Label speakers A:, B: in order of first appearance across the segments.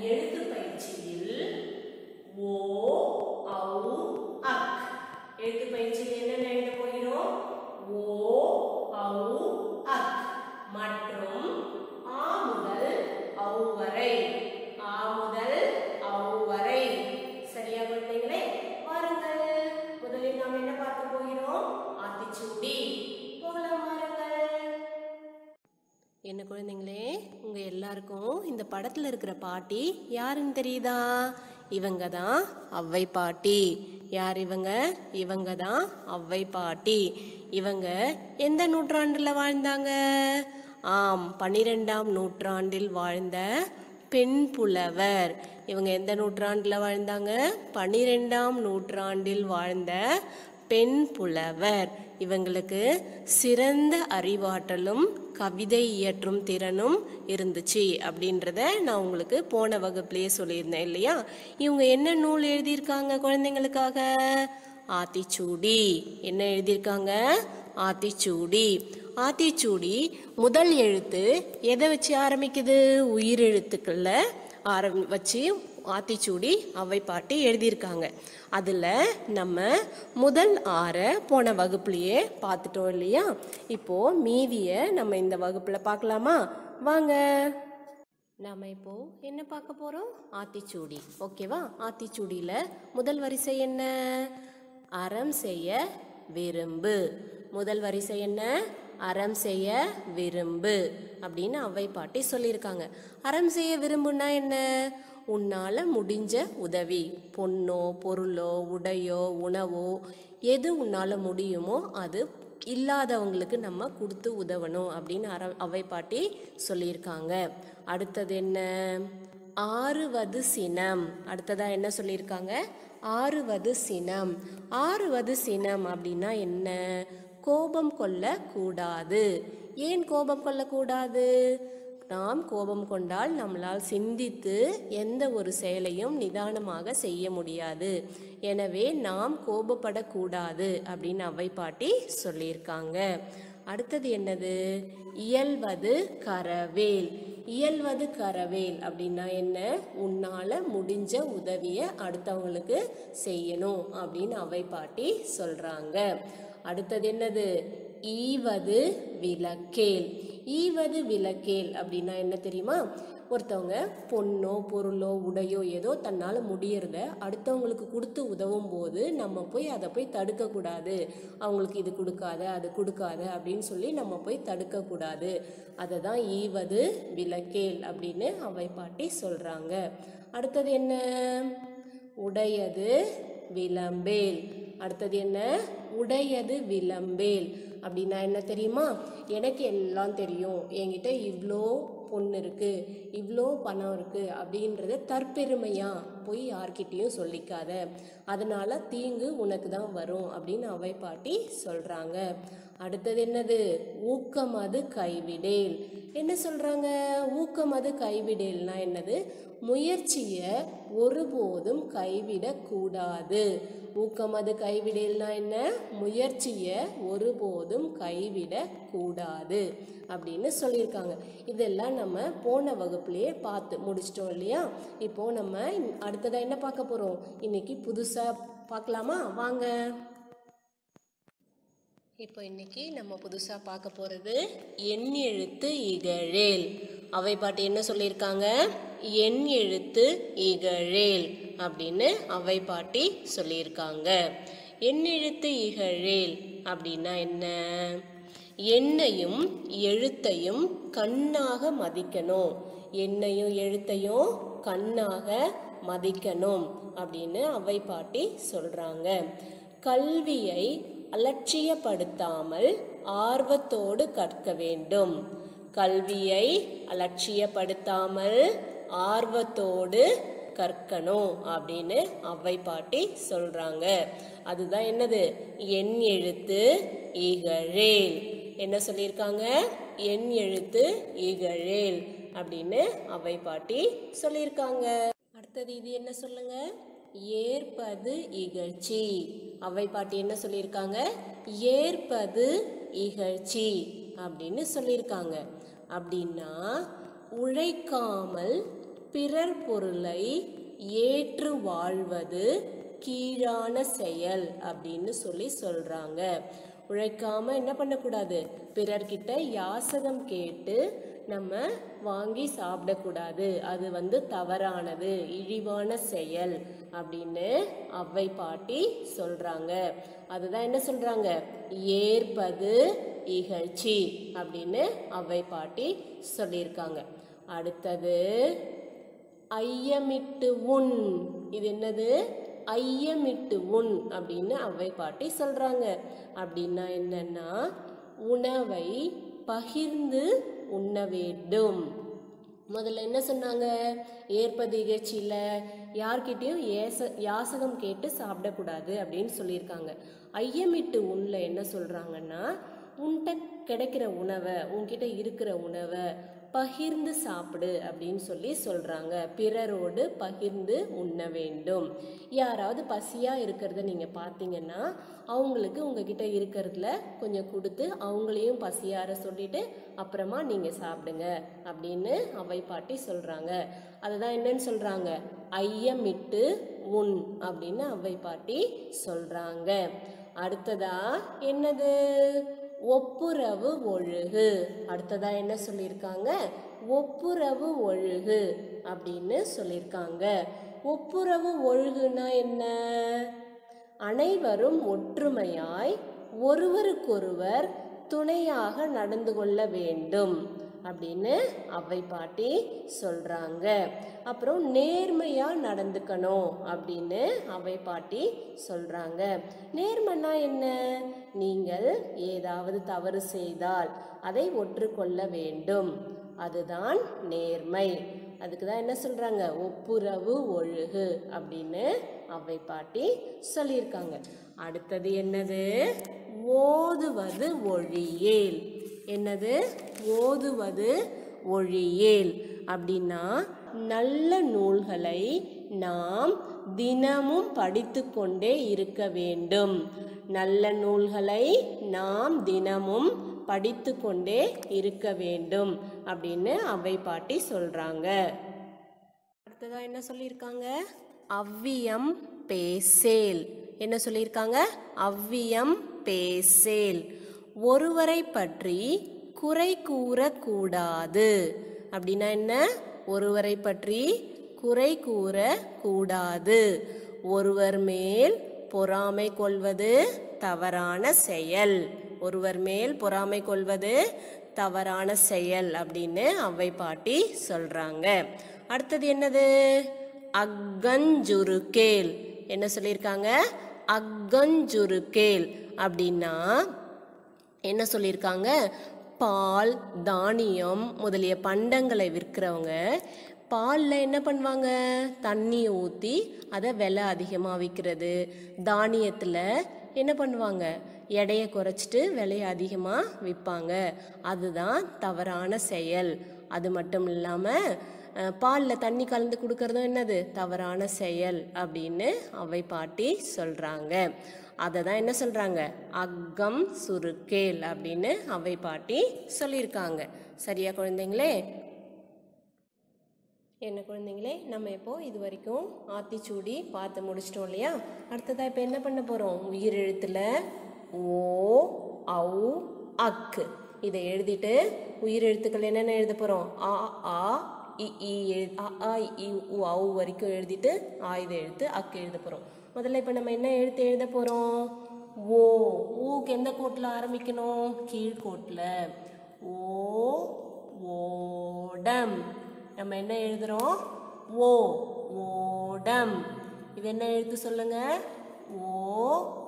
A: எழுத்து பயிற்சியில் ஓ ஔ அக் எழுத்து பயிற்சியில் என்னென்ன எழுத போகிறோம் ஓ ஔ அக் மற்றும் ஆ முதல் ஔ வரை ஆ முதல் ஔ வரை சரியா குழந்தைகளே வாருங்கள் முதலில் நாம் என்ன பார்க்க போகிறோம் ஆத்திச்சூடி போகலாம் வாருங்கள் என்ன குழந்தைங்களே உங்க எல்லாருக்கும் இந்த படத்துல இருக்கிற பாட்டி யாருன்னு தெரியுதா இவங்க தான் அவ்வை பாட்டி யார் இவங்க இவங்க தான் அவ்வை பாட்டி இவங்க எந்த நூற்றாண்டுல வாழ்ந்தாங்க ஆம் பன்னிரெண்டாம் நூற்றாண்டில் வாழ்ந்த பெண் புலவர் இவங்க எந்த நூற்றாண்டுல வாழ்ந்தாங்க பன்னிரெண்டாம் நூற்றாண்டில் வாழ்ந்த பெண் புலவர் இவங்களுக்கு சிறந்த அறிவாற்றலும் கவிதை இயற்றும் திறனும் இருந்துச்சு அப்படின்றத நான் உங்களுக்கு போன வகுப்புலயே சொல்லியிருந்தேன் இல்லையா இவங்க என்ன நூல் எழுதியிருக்காங்க குழந்தைங்களுக்காக ஆத்திச்சூடி என்ன எழுதியிருக்காங்க ஆத்திச்சூடி ஆத்திச்சூடி முதல் எழுத்து எதை வச்சு ஆரம்பிக்குது உயிரெழுத்துக்கள்ல ஆரம் வச்சு ஆத்திச்சூடி அவை பாட்டி எழுதியிருக்காங்க அதில் நம்ம முதல் ஆறை போன வகுப்புலையே பார்த்துட்டோம் இல்லையா இப்போ மீதியை நம்ம இந்த வகுப்பில் பார்க்கலாமா வாங்க நாம இப்போ என்ன பார்க்க போறோம் ஆத்திச்சூடி ஓகேவா ஆத்திச்சூடியில முதல் வரிசை என்ன அறம் செய்ய விரும்பு முதல் வரிசை என்ன அறம் செய்ய விரும்பு அப்படின்னு அவ்வை பாட்டி சொல்லியிருக்காங்க அறம் செய்ய விரும்புனா என்ன உன்னால முடிஞ்ச உதவி பொண்ணோ பொருளோ உடையோ உணவோ எது உன்னால முடியுமோ அது இல்லாதவங்களுக்கு நம்ம கொடுத்து உதவணும் அப்படின்னு அற அவை பாட்டி சொல்லியிருக்காங்க அடுத்தது என்ன ஆறுவது சினம் அடுத்ததா என்ன சொல்லியிருக்காங்க ஆறுவது சினம் ஆறுவது சினம் அப்படின்னா என்ன கோபம் கொள்ளக்கூடாது ஏன் கோபம் கொள்ளக்கூடாது நாம் கோபம் கொண்டால் நம்மளால் சிந்தித்து எந்த ஒரு செயலையும் நிதானமாக செய்ய முடியாது எனவே நாம் கோபப்படக்கூடாது அப்படின்னு அவை பாட்டி சொல்லியிருக்காங்க அடுத்தது என்னது இயல்வது கரவேல் இயல்வது கரவேல் அப்படின்னா என்ன உன்னால முடிஞ்ச உதவியை அடுத்தவங்களுக்கு செய்யணும் அப்படின்னு அவை பாட்டி சொல்றாங்க அடுத்தது என்னது ஈவது விளக்கேல் ஈவது விளக்கேல் அப்படின்னா என்ன தெரியுமா ஒருத்தவங்க பொண்ணோ பொருளோ உடையோ ஏதோ தன்னால் முடியறத அடுத்தவங்களுக்கு கொடுத்து உதவும் போது நம்ம போய் அதை போய் தடுக்கக்கூடாது அவங்களுக்கு இது கொடுக்காத அது கொடுக்காத அப்படின்னு சொல்லி நம்ம போய் தடுக்கக்கூடாது அதை தான் ஈவது விளக்கேல் அப்படின்னு அவை பாட்டி சொல்கிறாங்க அடுத்தது என்ன உடையது விளம்பேல் அடுத்தது என்ன உடையது விளம்பேல் அப்படின்னா என்ன தெரியுமா எனக்கு எல்லாம் தெரியும் என்கிட்ட இவ்வளோ பொண்ணு இருக்கு இவ்வளோ பணம் இருக்கு அப்படின்றத தற்பெருமையா போய் யார்கிட்டயும் சொல்லிக்காத அதனால தீங்கு உனக்கு தான் வரும் அப்படின்னு அவை பாட்டி சொல்றாங்க அடுத்தது என்னது ஊக்கம் அது கைவிடேல் என்ன சொல்றாங்க ஊக்கம் அது கைவிடேல்னா என்னது முயற்சியை ஒருபோதும் கைவிடக்கூடாது ஊக்கம் அது கைவிடேல்னா என்ன முயற்சியை ஒருபோதும் கைவிடக்கூடாது அப்படின்னு சொல்லியிருக்காங்க இதெல்லாம் நம்ம போன வகுப்புலேயே பார்த்து முடிச்சிட்டோம் இல்லையா இப்போ நம்ம அடுத்ததாக என்ன பார்க்க போகிறோம் இன்னைக்கு புதுசாக பார்க்கலாமா வாங்க இப்போ இன்னைக்கு நம்ம புதுசாக பார்க்க போகிறது எண் எழுத்து இகழேல் அவை பாட்டு என்ன சொல்லியிருக்காங்க எண் எழுத்து இகழேல் அப்படின்னு அவை பாட்டி சொல்லியிருக்காங்க எண் எழுத்து இகழேல் அப்படின்னா என்ன எண்ணையும் எழுத்தையும் கண்ணாக மதிக்கணும் எண்ணையும் எழுத்தையும் கண்ணாக மதிக்கணும் அப்படின்னு அவை பாட்டி சொல்றாங்க கல்வியை அலட்சியப்படுத்தாமல் ஆர்வத்தோடு கற்க வேண்டும் கல்வியை அலட்சியப்படுத்தாமல் ஆர்வத்தோடு கற்கணும் அப்படின்னு அவ்வை பாட்டி சொல்றாங்க அதுதான் என்னது எண் எழுத்து இகழேல் என்ன சொல்லியிருக்காங்க எண் எழுத்து இகழேல் அப்படின்னு அவ்வை பாட்டி சொல்லியிருக்காங்க அடுத்தது இது என்ன சொல்லுங்க ஏற்பது இகழ்ச்சி அவ்வை பாட்டி என்ன சொல்லியிருக்காங்க ஏற்பது இகழ்ச்சி அப்படின்னு சொல்லியிருக்காங்க அப்படின்னா உழைக்காமல் பிறர் பொருளை ஏற்று வாழ்வது கீழான செயல் அப்படின்னு சொல்லி சொல்றாங்க உழைக்காம என்ன பண்ணக்கூடாது பிறர்கிட்ட யாசகம் கேட்டு நம்ம வாங்கி சாப்பிடக்கூடாது அது வந்து தவறானது இழிவான செயல் அப்படின்னு அவ்வை பாட்டி சொல்றாங்க அதுதான் என்ன சொல்றாங்க ஏற்பது இகழ்ச்சி அப்படின்னு அவ்வை பாட்டி சொல்லியிருக்காங்க அடுத்தது ஐயமிட்டு உன் இது என்னது ஐயமிட்டு உன் அப்படின்னு அவ்வை பாட்டி சொல்றாங்க அப்படின்னா என்னன்னா உணவை பகிர்ந்து உண்ண வேண்டும் முதல்ல என்ன சொன்னாங்க ஏற்பது இகழ்ச்சியில் யார்கிட்டயும் ஏச யாசகம் கேட்டு சாப்பிடக்கூடாது அப்படின்னு சொல்லியிருக்காங்க ஐயமிட்டு உண்ல என்ன சொல்றாங்கன்னா உன்கிட்ட கிடைக்கிற உணவை உன்கிட்ட இருக்கிற உணவை பகிர்ந்து சாப்பிடு அப்படின்னு சொல்லி சொல்றாங்க பிறரோடு பகிர்ந்து உண்ண வேண்டும் யாராவது பசியா இருக்கிறத நீங்க பார்த்தீங்கன்னா அவங்களுக்கு உங்ககிட்ட இருக்கிறதுல கொஞ்சம் கொடுத்து அவங்களையும் பசியார சொல்லிட்டு அப்புறமா நீங்க சாப்பிடுங்க அப்படின்னு அவை பாட்டி சொல்றாங்க அதுதான் என்னன்னு சொல்றாங்க ஐயமிட்டு உன் அப்படின்னு அவை பாட்டி சொல்றாங்க அடுத்ததா என்னது ஒப்புரவு ஒழுகு அடுத்ததா என்ன சொல்லியிருக்காங்க ஒப்புரவு ஒழுகு அப்படின்னு சொல்லியிருக்காங்க ஒப்புரவு ஒழுகுனா என்ன அனைவரும் ஒற்றுமையாய் ஒருவருக்கொருவர் துணையாக நடந்து கொள்ள வேண்டும் அப்படின்னு அவ்வை பாட்டி சொல்றாங்க அப்புறம் நேர்மையா நடந்துக்கணும் அப்படின்னு அவ்வை பாட்டி சொல்றாங்க நேர்மைனா என்ன நீங்கள் ஏதாவது தவறு செய்தால் அதை ஒற்றுக்கொள்ள வேண்டும் அதுதான் நேர்மை அதுக்கு தான் என்ன சொல்றாங்க ஒப்புரவு ஒழுகு அப்படின்னு அவ்வை பாட்டி சொல்லியிருக்காங்க அடுத்தது என்னது ஓதுவது ஒழியேல் என்னது ஓதுவது ஒழியேல் அப்படின்னா நல்ல நூல்களை நாம் தினமும் படித்து கொண்டே இருக்க வேண்டும் நல்ல நூல்களை நாம் தினமும் படித்து கொண்டே இருக்க வேண்டும் அப்படின்னு அவ்வை பாட்டி சொல்றாங்க அடுத்ததா என்ன சொல்லியிருக்காங்க அவ்வியம் பேசேல் என்ன சொல்லியிருக்காங்க அவ்வியம் பேசேல் ஒருவரை பற்றி குறை கூறக்கூடாது அப்படின்னா என்ன ஒருவரை பற்றி குறை கூறக்கூடாது ஒருவர் மேல் பொறாமை கொள்வது தவறான செயல் ஒருவர் மேல் பொறாமை கொள்வது தவறான செயல் அப்படின்னு அவ்வை பாட்டி சொல்றாங்க அடுத்தது என்னது அக்கஞ்சுருக்கேல் என்ன சொல்லியிருக்காங்க அக்கஞ்சுருக்கேல் அப்படின்னா என்ன சொல்லியிருக்காங்க பால் தானியம் முதலிய பண்டங்களை விற்கிறவங்க பாலில் என்ன பண்ணுவாங்க தண்ணியை ஊற்றி அதை விலை அதிகமாக விற்கிறது தானியத்தில் என்ன பண்ணுவாங்க எடையை குறைச்சிட்டு விலையை அதிகமாக விற்பாங்க அதுதான் தவறான செயல் அது மட்டும் இல்லாமல் பாலில் தண்ணி கலந்து கொடுக்கறதும் என்னது தவறான செயல் அப்படின்னு அவை பாட்டி சொல்கிறாங்க அதை தான் என்ன சொல்கிறாங்க அக்கம் சுருக்கேல் அப்படின்னு அவை பாட்டி சொல்லியிருக்காங்க சரியா குழந்தைங்களே என்ன குழந்தைங்களே நம்ம இப்போ இது வரைக்கும் ஆத்திச்சூடி பார்த்து முடிச்சிட்டோம் இல்லையா அடுத்ததா இப்போ என்ன பண்ண போகிறோம் உயிரெழுத்தில் ஓ ஔ அக்கு இதை எழுதிட்டு உயிரெழுத்துக்கள் என்னென்ன எழுத போகிறோம் ஆ ஆ இ ஈ எழு அ ஆ இ ஈ, உ ஔ வரைக்கும் எழுதிட்டு ஆ இதை எழுத்து அக்கு எழுத போகிறோம் முதல்ல இப்போ நம்ம என்ன எழுத்து எழுத போகிறோம் ஓ ஊக்கு எந்த கோட்டில் ஆரம்பிக்கணும் கீழ்கோட்டில் ஓ ஓடம் நம்ம என்ன எழுதுறோம் ஓ ஓடம் இது என்ன எழுத்து சொல்லுங்க ஓ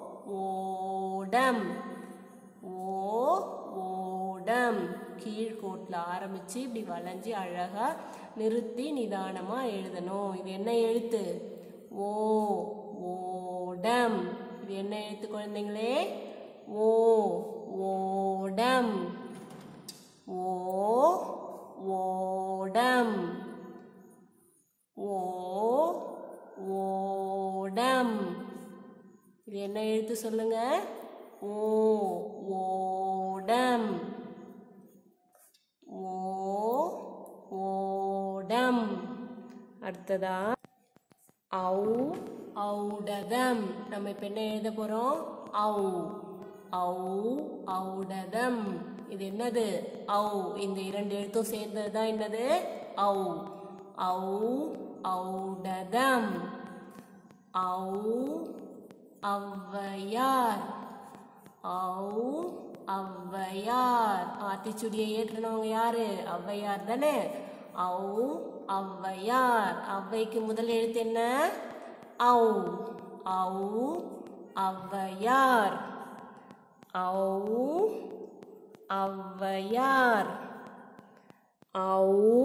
A: ஓடம் ஓ ஓடம் கீழ்கோட்டில் ஆரம்பிச்சு இப்படி வளைஞ்சு அழகா நிறுத்தி நிதானமா எழுதணும் இது என்ன எழுத்து ஓ ஓடம் இது என்ன எழுத்து குழந்தைங்களே ஓ ஓடம் ஓ ஓடம் ஓ ஓடம் இது என்ன எழுத்து சொல்லுங்க ஓ ஓடம் ஓ ஓடம் அடுத்ததா ஔ ஔடதம் நம்ம இப்ப என்ன எழுத போறோம் ஔ ஔ ஔடதம் இது என்னது ஔ இந்த இரண்டு எழுத்தும் சேர்ந்தது தான் என்னது ஔ ஔ ஔடதம் ஔ ஔவையார் ஔ ஔவையார் ஆத்திச்சுடியை ஏற்றினவங்க யாரு ஔவையார் தானே ஔ ஔவையார் ஔவைக்கு முதல் எழுத்து என்ன ஔ ஔ ஔவையார் ஔ ஔவையார் ஔ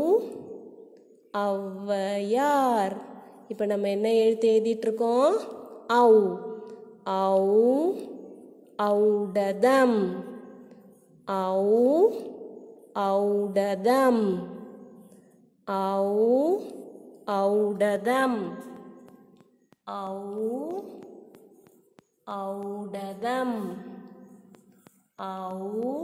A: ஔவையார் இப்போ நம்ம என்ன எழுத்து எழுதிட்டு இருக்கோம் ஔ ஔ ஔடதம் ஔ ஔடதம் ஔ ஔடதம் ஔ ஔடதம் ஔ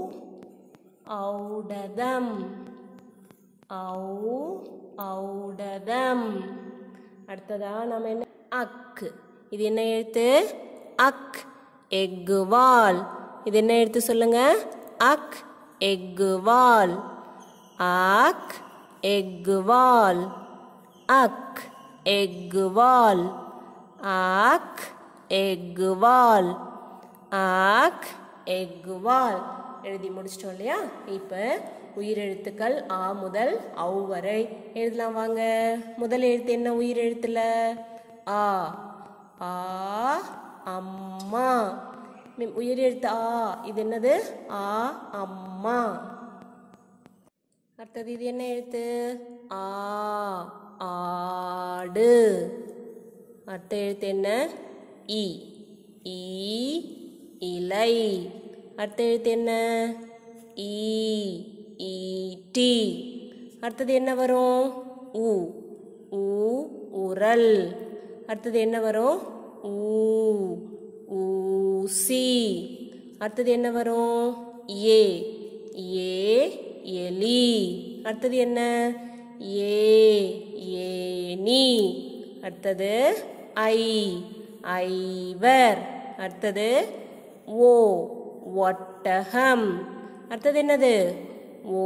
A: ஔடதம் ஔ ஔடதம் அடுத்ததா நம்ம என்ன அக் இது என்ன எழுத்து அக் எக்குவால் இது என்ன எழுத்து சொல்லுங்க அக் எக்குவால் அக் எக்குவால் அக் எக்குவால் ஆக் எக்குவால் ஆக் எக்குவால் எழுதி முடிச்சிட்டோம் இல்லையா இப்போ உயிரெழுத்துக்கள் ஆ முதல் ஔ வரை எழுதலாம் வாங்க முதல் எழுத்து என்ன உயிரெழுத்துல ஆ ஆ அம்மா மீ- உயிரெழுத்து ஆ இது என்னது ஆ அம்மா அடுத்தது இது என்ன எழுத்து ஆ ஆடு அடுத்த எழுத்து என்ன இ ஈ இலை அடுத்த எழுத்து என்ன ஈ ஈட்டி அடுத்தது என்ன வரும் உ ஊ உரல் அடுத்தது என்ன வரும் ஊ ஊசி அடுத்தது என்ன வரும் ஏ ஏ எலி அடுத்தது என்ன ஏ ஏனி அடுத்தது ஐ ஐவர் அடுத்தது ஓ ஒட்டகம் அடுத்தது என்னது ஓ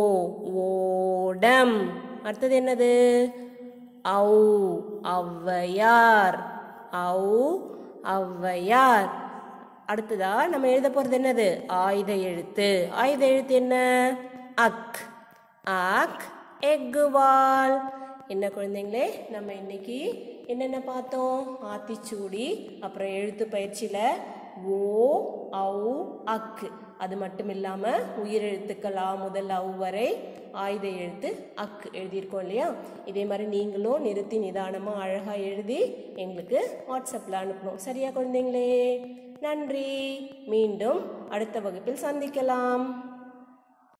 A: ஓடம் அடுத்தது என்னது ஔ ஔவையார் ஔ ஔவையார் அடுத்ததா நம்ம எழுத போறது என்னது ஆயுத எழுத்து ஆயுத எழுத்து என்ன அக் அக் எக்குவால் என்ன குழந்தைங்களே நம்ம இன்னைக்கு என்னென்ன பார்த்தோம் ஆத்திச்சூடி அப்புறம் எழுத்து பயிற்சியில ஓ ஔ அக் அது மட்டும் இல்லாம உயிரெழுத்துக்கள் ஆ முதல் ஔ வரை ஆயுத எழுத்து அக் எழுதியிருக்கோம் இல்லையா இதே மாதிரி நீங்களும் நிறுத்தி நிதானமா அழகா எழுதி எங்களுக்கு வாட்ஸ்அப்ல அனுப்பணும் சரியா குழந்தைங்களே நன்றி மீண்டும் அடுத்த வகுப்பில் சந்திக்கலாம்